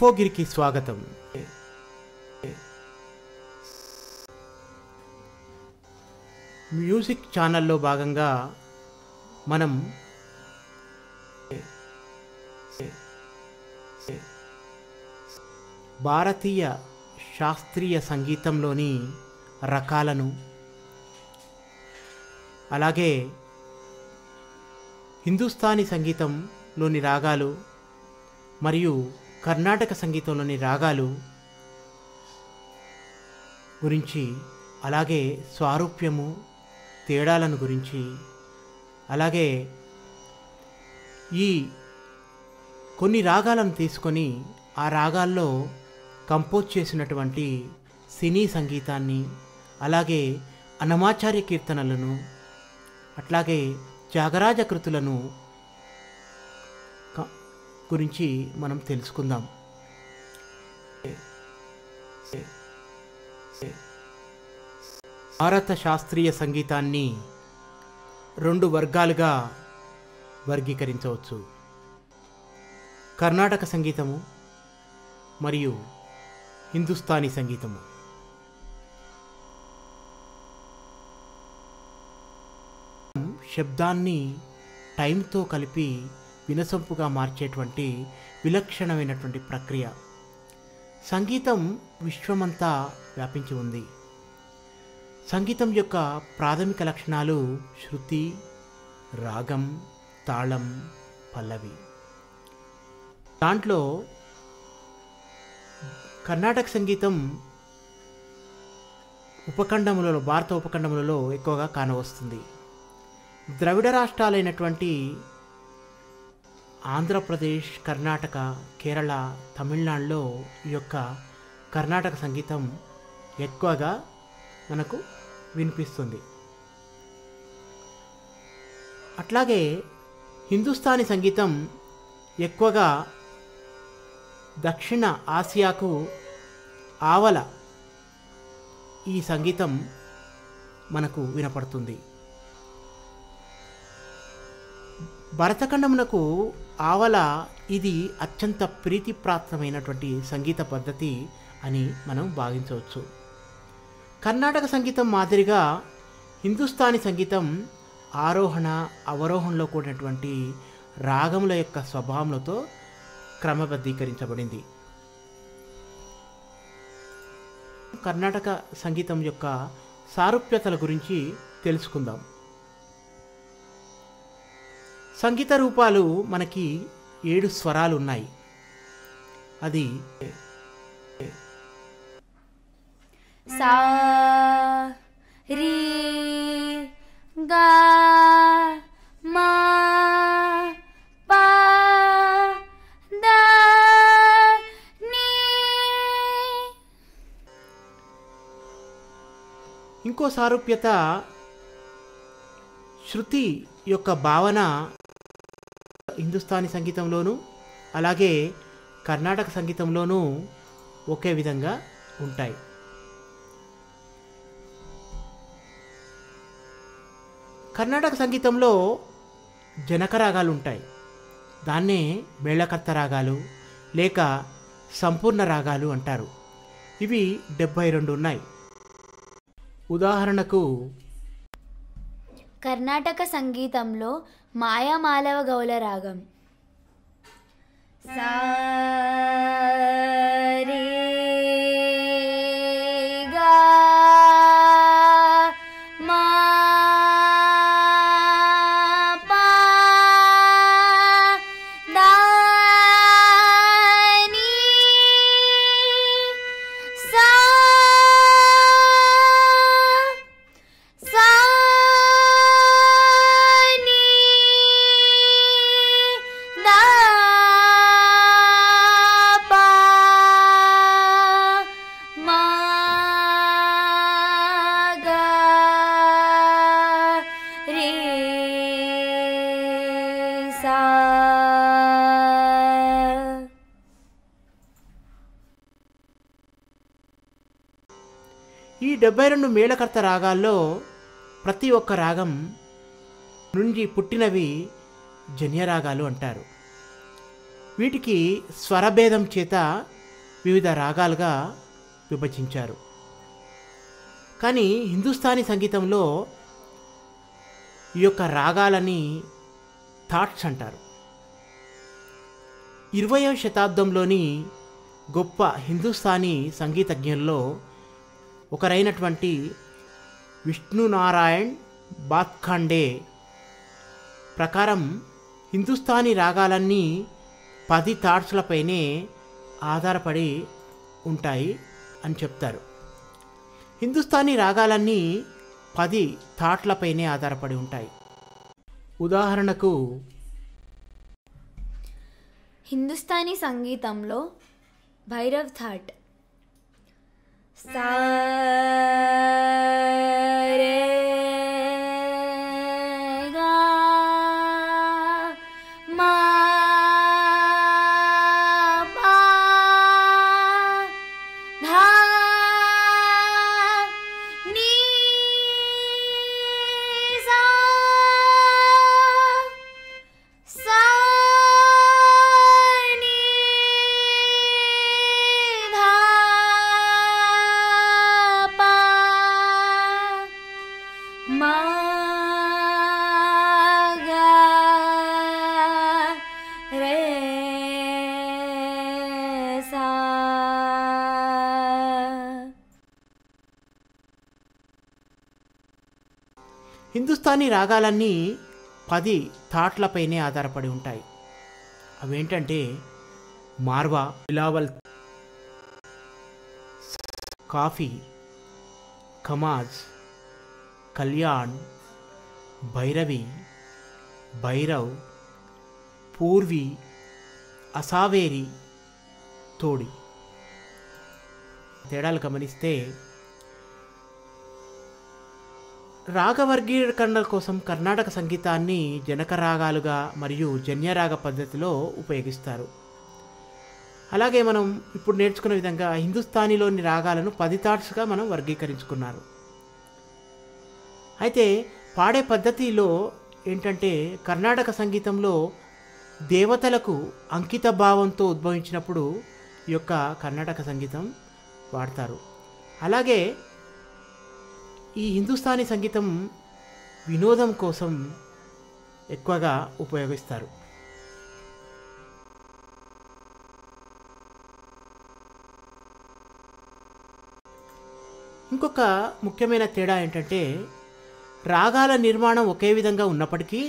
ఇన్ఫోగిరికి స్వాగతం మ్యూజిక్ ఛానల్లో భాగంగా మనం భారతీయ శాస్త్రీయ సంగీతంలోని రకాలను అలాగే హిందుస్థానీ సంగీతంలోని రాగాలు మరియు కర్ణాటక సంగీతంలోని రాగాలు గురించి అలాగే స్వారూప్యము తేడాలను గురించి అలాగే ఈ కొన్ని రాగాలను తీసుకొని ఆ రాగాల్లో కంపోజ్ చేసినటువంటి సినీ సంగీతాన్ని అలాగే అనమాచార్య కీర్తనలను అట్లాగే త్యాగరాజ కృతులను క- గురించి మనం తెలుసుకుందాం భారత శాస్త్రీయ సంగీతాన్ని రెండు వర్గాలుగా వర్గీకరించవచ్చు కర్ణాటక సంగీతము మరియు హిందుస్థానీ సంగీతము శబ్దాన్ని టైంతో కలిపి వినసొంపుగా మార్చేటువంటి విలక్షణమైనటువంటి ప్రక్రియ సంగీతం విశ్వమంతా వ్యాపించి ఉంది సంగీతం యొక్క ప్రాథమిక లక్షణాలు శృతి రాగం తాళం పల్లవి దాంట్లో కర్ణాటక సంగీతం ఉపఖండములలో భారత ఉపఖండములలో ఎక్కువగా కానవస్తుంది ద్రవిడ రాష్ట్రాలైనటువంటి ఆంధ్రప్రదేశ్ కర్ణాటక కేరళ తమిళనాడులో ఈ యొక్క కర్ణాటక సంగీతం ఎక్కువగా మనకు వినిపిస్తుంది అట్లాగే హిందుస్థానీ సంగీతం ఎక్కువగా దక్షిణ ఆసియాకు ఆవల ఈ సంగీతం మనకు వినపడుతుంది భరతఖండమునకు ఆవల ఇది అత్యంత ప్రీతిప్రాప్తమైనటువంటి సంగీత పద్ధతి అని మనం భావించవచ్చు కర్ణాటక సంగీతం మాదిరిగా హిందుస్థానీ సంగీతం ఆరోహణ అవరోహణలో కూడినటువంటి రాగముల యొక్క స్వభావములతో క్రమబద్ధీకరించబడింది కర్ణాటక సంగీతం యొక్క సారూప్యతల గురించి తెలుసుకుందాం సంగీత రూపాలు మనకి ఏడు స్వరాలు ఉన్నాయి అది सा री गा मा पा दा నీ ఇంకో సారూప్యత శృతి యొక్క భావన హిందుస్థానీ సంగీతంలోనూ అలాగే కర్ణాటక సంగీతంలోనూ ఒకే విధంగా ఉంటాయి కర్ణాటక సంగీతంలో జనక రాగాలు ఉంటాయి దాన్నే మేళకర్త రాగాలు లేక సంపూర్ణ రాగాలు అంటారు ఇవి డెబ్బై రెండు ఉన్నాయి ఉదాహరణకు కర్ణాటక సంగీతంలో మాయామాలవ గౌల రాగం సా రీ గా మా పా దా నీ సా సా నీ దా పా మా గా రే సా ఈ డెబ్బై రెండు మేళకర్త రాగాల్లో ప్రతి ఒక్క రాగం నుండి పుట్టినవి జన్యరాగాలు అంటారు వీటికి స్వరభేదం చేత వివిధ రాగాలుగా విభజించారు కానీ హిందుస్థానీ సంగీతంలో ఈ యొక్క రాగాలని థాట్స్ అంటారు ఇరవయవ శతాబ్దంలోని గొప్ప హిందుస్థానీ సంగీతజ్ఞుల్లో ఒకరైనటువంటి విష్ణునారాయణ్ బాత్ఖండే ప్రకారం హిందుస్థానీ రాగాలన్నీ పది థాట్స్లపైనే ఆధారపడి ఉంటాయి అని చెప్తారు హిందుస్థానీ రాగాలన్నీ పది థాట్లపైనే ఆధారపడి ఉంటాయి ఉదాహరణకు హిందుస్థానీ సంగీతంలో భైరవ్ థాట్ సా రే గా మా పా ధా నీ సా సా ని ధా పా మా గా రే సా హిందుస్థానీ రాగాలన్నీ పది థాట్లపైనే ఆధారపడి ఉంటాయి అవేంటంటే మార్వా బిలావల్ కాఫీ కమాజ్ కళ్యాణ్ భైరవి భైరవ్ పూర్వి అసావేరి తోడి తేడాలు గమనిస్తే రాగవర్గీకరణ కోసం కర్ణాటక సంగీతాన్ని జనక రాగాలుగా మరియు జన్యరాగ పద్ధతిలో ఉపయోగిస్తారు అలాగే మనం ఇప్పుడు నేర్చుకున్న విధంగా హిందుస్థానీలోని రాగాలను పది థాట్స్గా మనం వర్గీకరించుకున్నారు అయితే పాడే పద్ధతిలో ఏంటంటే కర్ణాటక సంగీతంలో దేవతలకు అంకిత భావంతో ఉద్భవించినప్పుడు ఈ యొక్క కర్ణాటక సంగీతం వాడతారు అలాగే ఈ హిందుస్థానీ సంగీతం వినోదం కోసం ఎక్కువగా ఉపయోగిస్తారు ఇంకొక ముఖ్యమైన తేడా ఏంటంటే రాగాల నిర్మాణం ఒకే విధంగా ఉన్నప్పటికీ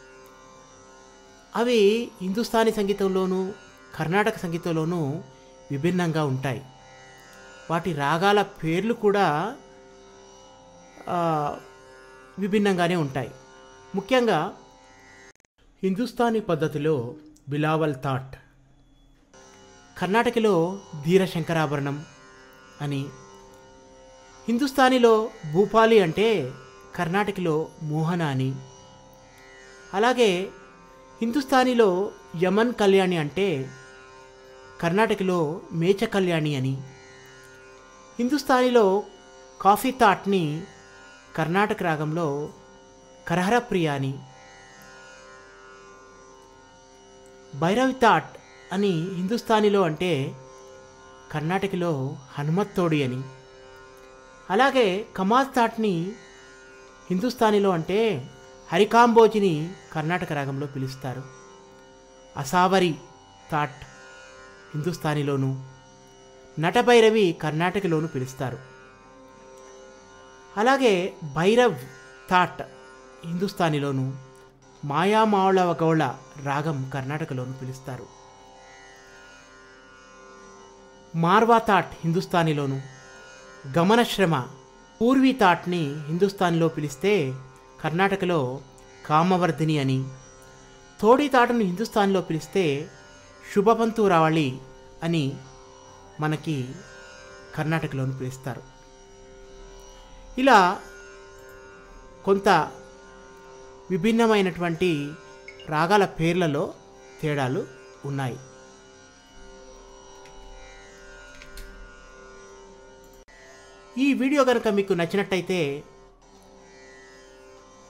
అవి హిందుస్థానీ సంగీతంలోనూ కర్ణాటక సంగీతంలోనూ విభిన్నంగా ఉంటాయి వాటి రాగాల పేర్లు కూడా ఆ, విభిన్నంగానే ఉంటాయి ముఖ్యంగా హిందుస్థానీ పద్ధతిలో బిలావల్ థాట్ కర్ణాటకలో ధీర శంకరాభరణం అని హిందుస్థానీలో భూపాలి అంటే కర్ణాటకలో మోహన అని అలాగే హిందుస్థానీలో యమన్ కళ్యాణి అంటే కర్ణాటకలో మేచ కళ్యాణి అని హిందుస్థానీలో కాఫీ థాట్ని కర్ణాటక రాగంలో కరహర ప్రియ అని భైరవి థాట్ అని హిందుస్థానీలో అంటే కర్ణాటకలో హనుమత్తోడి అని అలాగే కమాజ్ థాట్ని హిందుస్థానీలో అంటే హరికాంబోజిని కర్ణాటక రాగంలో పిలుస్తారు అసావరి థాట్ హిందుస్థానీలోను నటభైరవి కర్ణాటకలోను పిలుస్తారు అలాగే భైరవ్ థాట్ హిందుస్థానీలోను మాయామావళవ గౌళ రాగం కర్ణాటకలోను పిలుస్తారు మార్వా థాట్ హిందుస్థానీలోను గమనశ్రమ పూర్వీ థాట్ని హిందుస్థానీలో పిలిస్తే కర్ణాటకలో కామవర్ధిని అని తోడి తాటను హిందుస్థాన్లో పిలిస్తే శుభపంతు రావళి అని మనకి కర్ణాటకలోను పిలుస్తారు ఇలా కొంత విభిన్నమైనటువంటి రాగాల పేర్లలో తేడాలు ఉన్నాయి ఈ వీడియో కనుక మీకు నచ్చినట్టయితే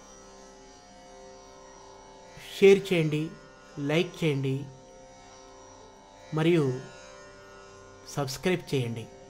షేర్ చేయండి లైక్ చేయండి మరియు సబ్స్క్రైబ్ చేయండి